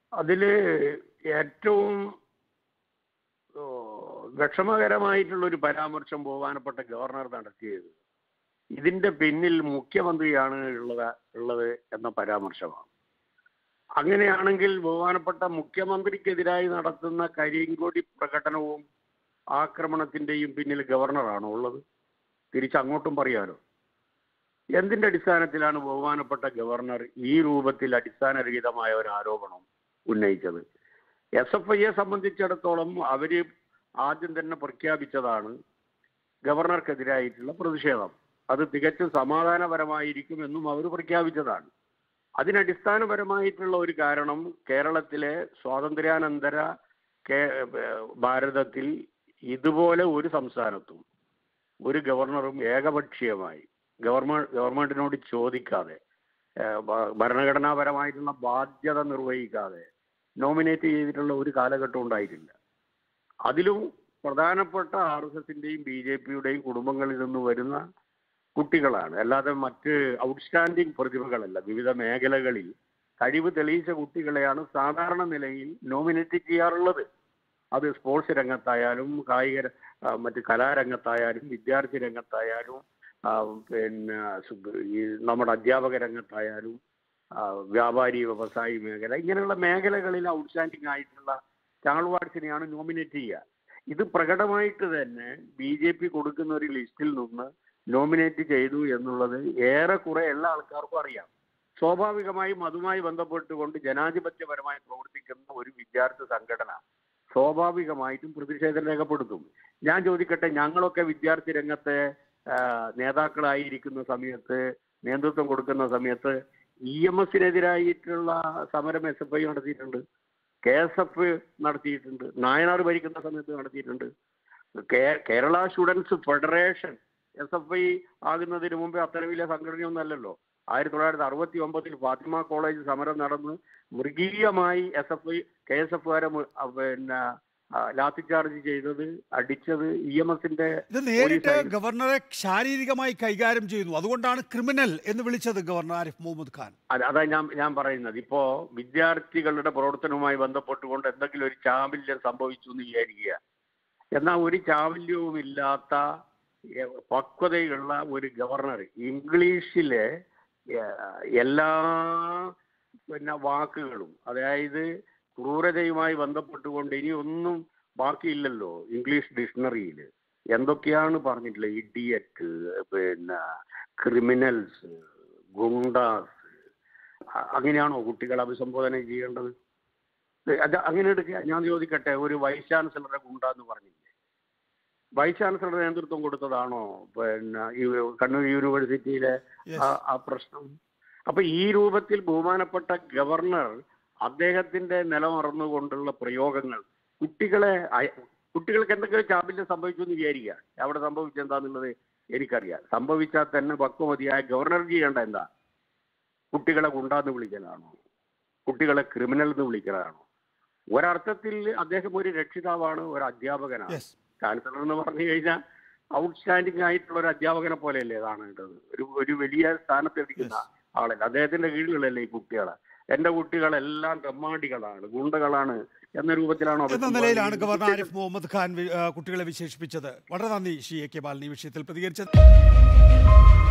അതില് ഏറ്റവും ഓ, വിഷമകരമായിട്ടുള്ള ഒരു പരാമർശം ബഹുമാനപ്പെട്ട ഗവർണർ നടത്തിയത് ഇതിന്റെ പിന്നിൽ മുഖ്യമന്ത്രിയാണ് ഉള്ളത് ഉള്ളത് എന്ന പരാമർശമാണ് അങ്ങനെയാണെങ്കിൽ ബഹുമാനപ്പെട്ട മുഖ്യമന്ത്രിക്കെതിരായി നടത്തുന്ന കരിങ്കൊടി പ്രകടനവും ആക്രമണത്തിന്റെയും പിന്നിൽ ഗവർണറാണോ ഉള്ളത് തിരിച്ചങ്ങോട്ടും പറയാലോ എന്തിന്റെ അടിസ്ഥാനത്തിലാണ് ബഹുമാനപ്പെട്ട ഗവർണർ ഈ രൂപത്തിൽ അടിസ്ഥാനരഹിതമായ ഒരു ആരോപണം ഉന്നയിച്ചത് എസ് എഫ് ഐയെ സംബന്ധിച്ചിടത്തോളം അവര് ആദ്യം തന്നെ പ്രഖ്യാപിച്ചതാണ് ഗവർണർക്കെതിരായിട്ടുള്ള പ്രതിഷേധം അത് തികച്ചും സമാധാനപരമായിരിക്കും എന്നും അവർ പ്രഖ്യാപിച്ചതാണ് അതിനടിസ്ഥാനപരമായിട്ടുള്ള ഒരു കാരണം കേരളത്തിലെ സ്വാതന്ത്ര്യാനന്തര കേ- ഭാരതത്തിൽ ഇതുപോലെ ഒരു സംസ്ഥാനത്തും ഒരു ഗവർണറും ഏകപക്ഷീയമായി ഗവൺമെന്റ് ഗവൺമെന്റിനോട് ചോദിക്കാതെ ഏഹ്, ഭ- ഭരണഘടനാപരമായിട്ടുള്ള ബാധ്യത നിർവഹിക്കാതെ നോമിനേറ്റ് ചെയ്തിട്ടുള്ള ഒരു കാലഘട്ടം ഉണ്ടായിട്ടില്ല അതിലും പ്രധാനപ്പെട്ട ആർ എസ് എസിന്റെയും ബി ജെ പിയുടെയും കുടുംബങ്ങളിൽ നിന്ന് വരുന്ന കുട്ടികളാണ് അല്ലാതെ മറ്റ് ഔട്ട്സ്റ്റാൻഡിംഗ് പ്രതിഭകളല്ല വിവിധ മേഖലകളിൽ കഴിവ് തെളിയിച്ച കുട്ടികളെയാണ് സാധാരണ നിലയിൽ നോമിനേറ്റ് ചെയ്യാറുള്ളത് അത് സ്പോർട്സ് രംഗത്തായാലും കായിക ര- ആ, മറ്റ് കലാരംഗത്തായാലും വിദ്യാർത്ഥി രംഗത്തായാലും ആ, പിന്നെ സു- ഈ നമ്മുടെ അധ്യാപക രംഗത്തായാലും ആ, വ്യാപാരി വ്യവസായി മേഖല ഇങ്ങനെയുള്ള മേഖലകളിൽ ഔട്ട്സ്റ്റാൻഡിംഗ് ആയിട്ടുള്ള ചാൾവാർഡ്സിനെയാണ് നോമിനേറ്റ് ചെയ്യുക ഇത് പ്രകടമായിട്ട് തന്നെ ബി ജെ പി കൊടുക്കുന്ന ഒരു ലിസ്റ്റിൽ നിന്ന് നോമിനേറ്റ് ചെയ്തു എന്നുള്ളത് ഏറെക്കുറെ എല്ലാ ആൾക്കാർക്കും അറിയാം സ്വാഭാവികമായും അതുമായി ബന്ധപ്പെട്ടുകൊണ്ട് ജനാധിപത്യപരമായി പ്രവർത്തിക്കുന്ന ഒരു വിദ്യാർത്ഥി സംഘടന സ്വാഭാവികമായിട്ടും പ്രതിഷേധം രേഖപ്പെടുത്തും ഞാൻ ചോദിക്കട്ടെ ഞങ്ങളൊക്കെ വിദ്യാർത്ഥി രംഗത്തെ ആ, നേതാക്കളായിരിക്കുന്ന സമയത്ത് നേതൃത്വം കൊടുക്കുന്ന സമയത്ത് ഇ എം എസിനെതിരായിട്ടുള്ള സമരം എസ് എഫ് ഐ നടത്തിയിട്ടുണ്ട് കെ എസ് എഫ് നടത്തിയിട്ടുണ്ട് നായനാർ ഭരിക്കുന്ന സമയത്ത് നടത്തിയിട്ടുണ്ട് കേ- Kerala Students Federation S F I ആകുന്നതിന് മുമ്പേ അത്ര വലിയ സംഘടനയൊന്നും അല്ലല്ലോ ആയിരത്തി തൊള്ളായിരത്തി അറുപത്തി ഒമ്പതിൽ ഫാത്തിമ കോളേജ് സമരം നടന്ന് മൃഗീയമായി S F I K S F കാരെ പിന്നെ ആ, ലാത്തി ചാർജ് ചെയ്തത് അടിച്ചത് ഇ എം എസിന്റെ ഇത് നേരിട്ട് പോലീസായിരുന്നു. ഗവർണറെ ശാരീരികമായി കൈകാര്യം ചെയ്യുന്നു അതുകൊണ്ടാണ് ക്രിമിനൽ എന്ന് വിളിച്ചത് ഗവർണർ ആരിഫ് മുഹമ്മദ് ഖാൻ അത് അതാ ഞാൻ ഞാൻ പറയുന്നത് ഇപ്പോ വിദ്യാർത്ഥികളുടെ പ്രവർത്തനവുമായി ബന്ധപ്പെട്ടുകൊണ്ട് എന്തെങ്കിലും ഒരു ചാബല്യം സംഭവിച്ചു എന്ന് വിചാരിക്കുക എന്നാൽ ഒരു ചാബല്യവും ഇല്ലാത്ത എ, പക്വതയുള്ള ഒരു ഗവർണർ ഇംഗ്ലീഷിലെ എ, എല്ലാ പിന്നെ വാക്കുകളും അതായത് ക്രൂരതയുമായി ബന്ധപ്പെട്ടുകൊണ്ട് ഇനി ഒന്നും ബാക്കിയില്ലല്ലോ ഇംഗ്ലീഷ് ഡിക്ഷണറിയിൽ എന്തൊക്കെയാണ് പറഞ്ഞിട്ടുള്ളത് ഇഡിയറ്റ് പിന്നെ ക്രിമിനൽസ് ഗുണ്ടാസ് അ- അങ്ങനെയാണോ കുട്ടികളെ അഭിസംബോധന ചെയ്യേണ്ടത് ഇത് അത് അങ്ങനെ എടുക്കുക ഞാൻ ചോദിക്കട്ടെ ഒരു വൈസ് ചാൻസലറെ ഗുണ്ടാന്ന് പറഞ്ഞില്ലേ വൈസ് ചാൻസലർ നേതൃത്വം കൊടുത്തതാണോ പിന്നെ ഈ കണ്ണൂർ യൂണിവേഴ്സിറ്റിയിലെ Yes. ആ- ആ പ്രശ്നം അപ്പൊ ഈ രൂപത്തിൽ ബഹുമാനപ്പെട്ട ഗവർണർ അദ്ദേഹത്തിന്റെ നിലമറന്നുകൊണ്ടുള്ള പ്രയോഗങ്ങൾ കുട്ടികളെ അയ- കുട്ടികൾക്ക് എന്തെങ്കിലും ചാബല്യം സംഭവിച്ചു എന്ന് വിചാരിക്കുക അവിടെ സംഭവിച്ചെന്താന്നുള്ളത് എനിക്കറിയാം സംഭവിച്ചാൽ തന്നെ പക്വമതിയായ ഗവർണർ ചെയ്യേണ്ട എന്താ കുട്ടികളെ ഗുണ്ടാന്ന് വിളിക്കലാണോ കുട്ടികളെ ക്രിമിനൽ എന്ന് വിളിക്കലാണോ ഒരർത്ഥത്തിൽ അദ്ദേഹം ഒരു രക്ഷിതാവാണ് ഒരു അധ്യാപകനാണ് യെസ് ചാൻസലർ എന്ന് പറഞ്ഞു കഴിഞ്ഞാൽ ഔട്ട്സ്റ്റാൻഡിംഗ് ആയിട്ടുള്ള ഒരു അധ്യാപകനെ പോലെയല്ലേ കാണേണ്ടത് ഒരു ഒരു വലിയ സ്ഥാനത്തിരിക്കുന്ന Yes. ആളല്ല അദ്ദേഹത്തിന്റെ കീഴിലല്ലേ ഈ കുട്ടികളെ എന്റെ കുട്ടികളെല്ലാം തെമ്മാടികളാണ് ഗുണ്ടകളാണ് എന്ന രൂപത്തിലാണോ എന്ന അഭിസംബോധന നിലയിലാണ് ചെയ്യുന്നത്? ഗവർണർ ആരിഫ് മുഹമ്മദ് ഖാൻ വി- ആ, കുട്ടികളെ വിശേഷിപ്പിച്ചത് വളരെ നന്ദി ഷി എ കെ ബാലൻ ഈ വിഷയത്തിൽ പ്രതികരിച്ചത്